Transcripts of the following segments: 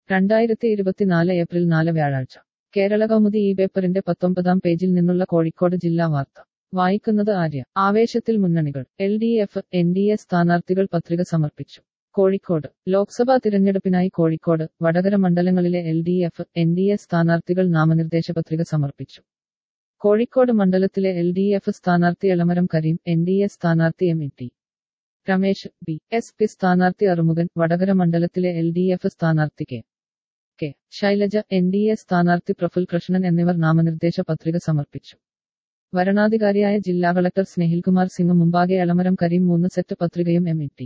രണ്ടായിരത്തി ഇരുപത്തിനാല് ഏപ്രിൽ നാല് വ്യാഴാഴ്ച കേരള കൗമുദി ഈ പേപ്പറിന്റെ പത്തൊമ്പതാം പേജിൽ നിന്നുള്ള കോഴിക്കോട് ജില്ലാ വാർത്ത വായിക്കുന്നത് ആര്യ ആവേശത്തിൽ മുന്നണികൾ L D F N D A സ്ഥാനാർത്ഥികൾ പത്രിക സമർപ്പിച്ചു കോഴിക്കോട് ലോക്സഭാ തിരഞ്ഞെടുപ്പിനായി കോഴിക്കോട് വടകര മണ്ഡലങ്ങളിലെ L D F N D A സ്ഥാനാർത്ഥികൾ നാമനിർദ്ദേശ പത്രിക സമർപ്പിച്ചു കോഴിക്കോട് മണ്ഡലത്തിലെ എൽ ഡി എഫ് സ്ഥാനാർത്ഥി Elamaram Kareem N D A സ്ഥാനാർത്ഥി M E T Ramesh B S P സ്ഥാനാർത്ഥി അറുമുഖൻ വടകര മണ്ഡലത്തിലെ എൽ ഡി എഫ് സ്ഥാനാർത്ഥി K K Shailaja N D A സ്ഥാനാർത്ഥി പ്രഫുൽ കൃഷ്ണൻ എന്നിവർ നാമനിർദ്ദേശ പത്രിക സമർപ്പിച്ചു വരണാധികാരിയായ ജില്ലാ കളക്ടർ സ്നേഹിൽകുമാർ സിംഗ് മുമ്പാകെ എളമരം കരീം മൂന്ന് സെറ്റ് പത്രികയും എം ഇ ടി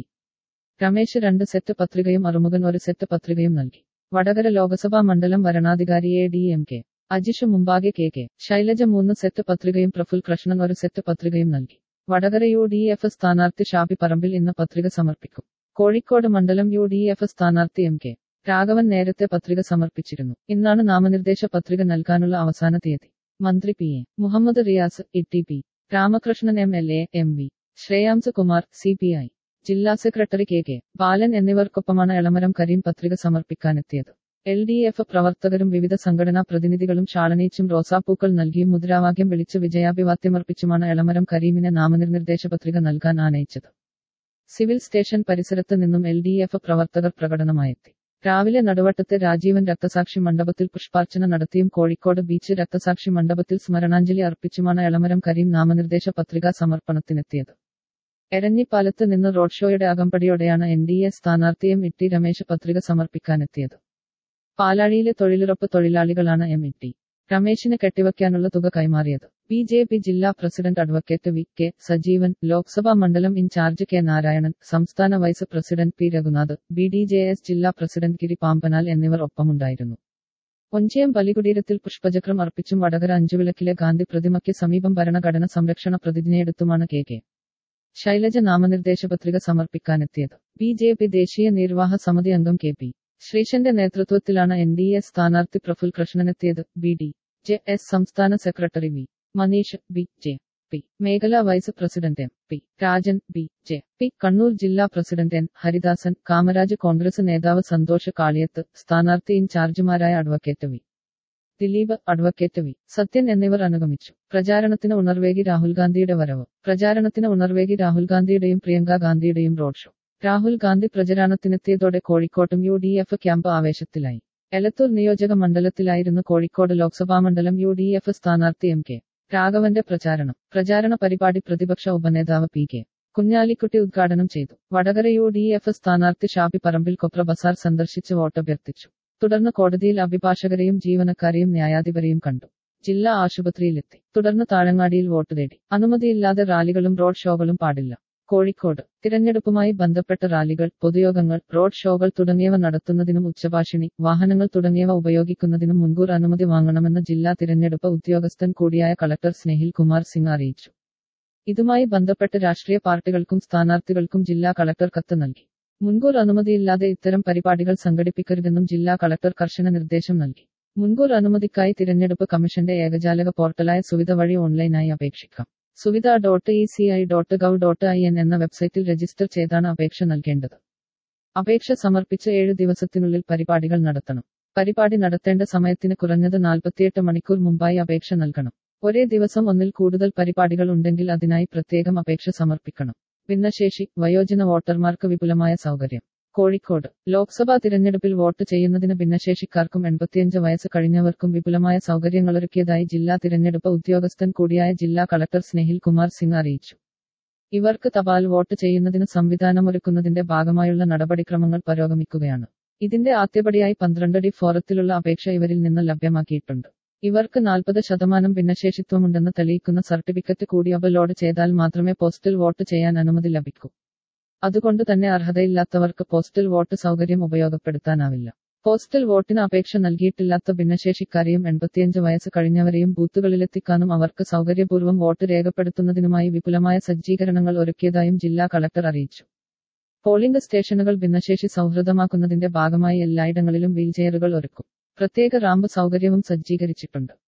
രമേശ് രണ്ട് സെറ്റ് പത്രികയും അറുമുഖൻ ഒരു സെറ്റ് പത്രികയും നൽകി വടകര ലോക്സഭാ മണ്ഡലം വരണാധികാരി A D M K Ajish മുമ്പാകെ കെ കെ ശൈലജ മൂന്ന് സെറ്റ് പത്രികയും പ്രഫുൽ കൃഷ്ണൻ ഒരു സെറ്റ് പത്രികയും നൽകി വടകര യു ഡി എഫ് സ്ഥാനാർത്ഥി ഷാബി പറമ്പിൽ ഇന്ന് പത്രിക സമർപ്പിക്കും കോഴിക്കോട് മണ്ഡലം യു ഡി എഫ് സ്ഥാനാർത്ഥി എം കെ രാഘവൻ നേരത്തെ പത്രിക സമർപ്പിച്ചിരുന്നു ഇന്നാണ് നാമനിർദ്ദേശ പത്രിക നൽകാനുള്ള അവസാന തീയതി മന്ത്രി P A Muhammad Riyas E T P Ramakrishnan M L A M V Shreyams Kumar C P I ജില്ലാ സെക്രട്ടറി കെ കെ ബാലൻ എന്നിവർക്കൊപ്പമാണ് എളമരം കരീം പത്രിക സമർപ്പിക്കാനെത്തിയത് എൽ ഡി എഫ് പ്രവർത്തകരും വിവിധ സംഘടനാ പ്രതിനിധികളും ഷാളനീച്ചും റോസാപ്പൂക്കൾ നൽകിയും മുദ്രാവാക്യം വിളിച്ച് വിജയാഭിവാദ്യമർപ്പിച്ചുമാണ് എളമരം കരീമിനെ നാമനിർദ്ദേശ പത്രിക നൽകാൻ ആനയിച്ചത് സിവിൽ സ്റ്റേഷൻ പരിസരത്ത് നിന്നും എൽ ഡി എഫ് പ്രവർത്തകർ പ്രകടനമായെത്തി രാവിലെ നടുവട്ടത്തെ രാജീവൻ രക്തസാക്ഷി മണ്ഡപത്തിൽ പുഷ്പാർച്ചന നടത്തിയും കോഴിക്കോട് ബീച്ച് രക്തസാക്ഷി മണ്ഡപത്തിൽ സ്മരണാഞ്ജലി അർപ്പിച്ചുമാണ് എളമരം കരീം നാമനിർദ്ദേശ പത്രികാ സമർപ്പണത്തിനെത്തിയത് എരഞ്ഞിപ്പാലത്ത് നിന്ന് റോഡ് ഷോയുടെ അകമ്പടിയോടെയാണ് എൻ ഡി എ സ്ഥാനാർത്ഥിയും ഇട്ടി രമേശ് പത്രിക സമർപ്പിക്കാനെത്തിയത് പാലാഴിയിലെ തൊഴിലുറപ്പ് തൊഴിലാളികളാണ് എം ഇട്ടി രമേശിന് കെട്ടിവയ്ക്കാനുള്ള തുക കൈമാറിയത് ബി ജെ പി ജില്ലാ president advocate V K Sajeevan Lok Sabha മണ്ഡലം ഇൻചാർജ് കെ നാരായണൻ സംസ്ഥാന vice president P Raghunath B D J S ജില്ലാ പ്രസിഡന്റ് ഗിരി പാമ്പനാൽ എന്നിവർ ഒപ്പമുണ്ടായിരുന്നു ഒഞ്ചിയം ബലികുടീരത്തിൽ പുഷ്പചക്രം അർപ്പിച്ചും വടകര അഞ്ചുവിളക്കിലെ ഗാന്ധി പ്രതിമയ്ക്ക് സമീപം ഭരണഘടന സംരക്ഷണ പ്രതിജ്ഞയെടുത്തുമാണ് കെ കെ ശൈലജ നാമനിർദ്ദേശ പത്രിക സമർപ്പിക്കാനെത്തിയത് ബി ജെ പി ദേശീയ നിർവാഹ സമിതി അംഗം കെ പി ശ്രീശന്റെ നേതൃത്വത്തിലാണ് എൻ ഡി എ സ്ഥാനാർത്ഥി പ്രഫുൽ കൃഷ്ണനെത്തിയത് ബി ഡി ജെ എസ് സംസ്ഥാന secretary V Maneesh B J P മേഖലാ vice president M P Rajan B J P Kannur ജില്ലാ പ്രസിഡന്റ് എൻ ഹരിദാസൻ കാമരാജ് കോൺഗ്രസ് നേതാവ് സന്തോഷ് കാളിയത്ത് സ്ഥാനാർത്ഥി ഇൻചാർജുമാരായ advocate V Dileep advocate V Sathyan എന്നിവർ അനുഗമിച്ചു പ്രചാരണത്തിന് ഉണർവേകി രാഹുൽ ഗാന്ധിയുടെ വരവ് പ്രചാരണത്തിന് ഉണർവേകി രാഹുൽ ഗാന്ധിയുടെയും പ്രിയങ്ക ഗാന്ധിയുടെയും റോഡ് ഷോ രാഹുൽ ഗാന്ധി പ്രചാരണത്തിനെത്തിയതോടെ കോഴിക്കോട്ടും യു ഡി എഫ് ക്യാമ്പ് ആവേശത്തിലായി എലത്തൂർ നിയോജക മണ്ഡലത്തിലായിരുന്നു കോഴിക്കോട് ലോക്സഭാ മണ്ഡലം യു ഡി എഫ് സ്ഥാനാർത്ഥി എം കെ രാഘവന്റെ പ്രചാരണം പ്രചാരണ പരിപാടി പ്രതിപക്ഷ ഉപനേതാവ് പി കെ കുഞ്ഞാലിക്കുട്ടി ഉദ്ഘാടനം ചെയ്തു വടകര യു ഡി എഫ് സ്ഥാനാർത്ഥി ഷാബി പറമ്പിൽ കൊപ്ര ബസാർ സന്ദർശിച്ച് വോട്ടഭ്യർത്ഥിച്ചു തുടർന്ന് കോടതിയിൽ അഭിഭാഷകരെയും ജീവനക്കാരെയും ന്യായാധിപരെയും കണ്ടു ജില്ലാ ആശുപത്രിയിലെത്തി തുടർന്ന് താഴങ്ങാടിയിൽ വോട്ട് തേടി അനുമതിയില്ലാതെ റാലികളും റോഡ് ഷോകളും പാടില്ല കോഴിക്കോട് തിരഞ്ഞെടുപ്പുമായി ബന്ധപ്പെട്ട റാലികൾ പൊതുയോഗങ്ങൾ റോഡ് ഷോകൾ തുടങ്ങിയവ നടത്തുന്നതിനും ഉച്ചഭാഷിണി വാഹനങ്ങൾ തുടങ്ങിയവ ഉപയോഗിക്കുന്നതിനും മുൻകൂർ അനുമതി വാങ്ങണമെന്ന് ജില്ലാ തിരഞ്ഞെടുപ്പ് ഉദ്യോഗസ്ഥൻ കൂടിയായ കളക്ടർ സ്നേഹിൽ കുമാർ സിംഗ് അറിയിച്ചു ഇതുമായി ബന്ധപ്പെട്ട് രാഷ്ട്രീയ പാർട്ടികൾക്കും സ്ഥാനാർത്ഥികൾക്കും ജില്ലാ കളക്ടർ കത്ത് നൽകി മുൻകൂർ അനുമതിയില്ലാതെ ഇത്തരം പരിപാടികൾ സംഘടിപ്പിക്കരുതെന്നും ജില്ലാ കളക്ടർ കർശന നിർദ്ദേശം നൽകി മുൻകൂർ അനുമതിക്കായി തിരഞ്ഞെടുപ്പ് കമ്മീഷന്റെ ഏകജാലക പോർട്ടലായ സുവിധ വഴി ഓൺലൈനായി അപേക്ഷിക്കാം Suvidha dot E C I dot gov dot I N എന്ന വെബ്സൈറ്റിൽ രജിസ്റ്റർ ചെയ്താണ് അപേക്ഷ നൽകേണ്ടത് അപേക്ഷ സമർപ്പിച്ച് ഏഴ് ദിവസത്തിനുള്ളിൽ പരിപാടികൾ നടത്തണം പരിപാടി നടത്തേണ്ട സമയത്തിന് കുറഞ്ഞത് നാൽപ്പത്തിയെട്ട് മണിക്കൂർ മുമ്പായി അപേക്ഷ നൽകണം ഒരേ ദിവസം ഒന്നിൽ കൂടുതൽ പരിപാടികൾ ഉണ്ടെങ്കിൽ അതിനായി പ്രത്യേകം അപേക്ഷ സമർപ്പിക്കണം ഭിന്നശേഷി വയോജന വോട്ടർമാർക്ക് വിപുലമായ സൗകര്യം കോഴിക്കോട് ലോക്സഭാ തിരഞ്ഞെടുപ്പിൽ വോട്ട് ചെയ്യുന്നതിന് ഭിന്നശേഷിക്കാർക്കും എൺപത്തിയഞ്ച് വയസ്സ് കഴിഞ്ഞവർക്കും വിപുലമായ സൗകര്യങ്ങളൊരുക്കിയതായി ജില്ലാ തിരഞ്ഞെടുപ്പ് ഉദ്യോഗസ്ഥൻ കൂടിയായ ജില്ലാ കളക്ടർ സ്നേഹിൽ കുമാർ സിംഗ് അറിയിച്ചു ഇവർക്ക് തപാൽ വോട്ട് ചെയ്യുന്നതിന് സംവിധാനമൊരുക്കുന്നതിന്റെ ഭാഗമായുള്ള നടപടിക്രമങ്ങൾ പുരോഗമിക്കുകയാണ് ഇതിന്റെ ആദ്യപടിയായി പന്ത്രണ്ടടി ഫോറത്തിലുള്ള അപേക്ഷ ഇവരിൽ നിന്ന് ലഭ്യമാക്കിയിട്ടുണ്ട് ഇവർക്ക് നാൽപ്പത് ശതമാനം ഭിന്നശേഷിത്വമുണ്ടെന്ന് തെളിയിക്കുന്ന സർട്ടിഫിക്കറ്റ് കൂടി അപ്ലോഡ് ചെയ്താൽ മാത്രമേ പോസ്റ്റൽ വോട്ട് ചെയ്യാൻ അനുമതി ലഭിക്കൂ അതുകൊണ്ട് തന്നെ അർഹതയില്ലാത്തവർക്ക് പോസ്റ്റൽ വോട്ട് സൗകര്യം ഉപയോഗപ്പെടുത്താനാവില്ല പോസ്റ്റൽ വോട്ടിന് അപേക്ഷ നൽകിയിട്ടില്ലാത്ത ഭിന്നശേഷിക്കാരെയും എൺപത്തിയഞ്ച് വയസ്സ് കഴിഞ്ഞവരെയും ബൂത്തുകളിലെത്തിക്കാനും അവർക്ക് സൗകര്യപൂർവ്വം വോട്ട് രേഖപ്പെടുത്തുന്നതിനുമായി വിപുലമായ സജ്ജീകരണങ്ങൾ ഒരുക്കിയതായും ജില്ലാ കളക്ടർ അറിയിച്ചു പോളിംഗ് സ്റ്റേഷനുകൾ ഭിന്നശേഷി സൗഹൃദമാക്കുന്നതിന്റെ ഭാഗമായി എല്ലായിടങ്ങളിലും വീൽചെയറുകൾ ഒരുക്കും പ്രത്യേക റാമ്പ് സൗകര്യവും സജ്ജീകരിച്ചിട്ടുണ്ട്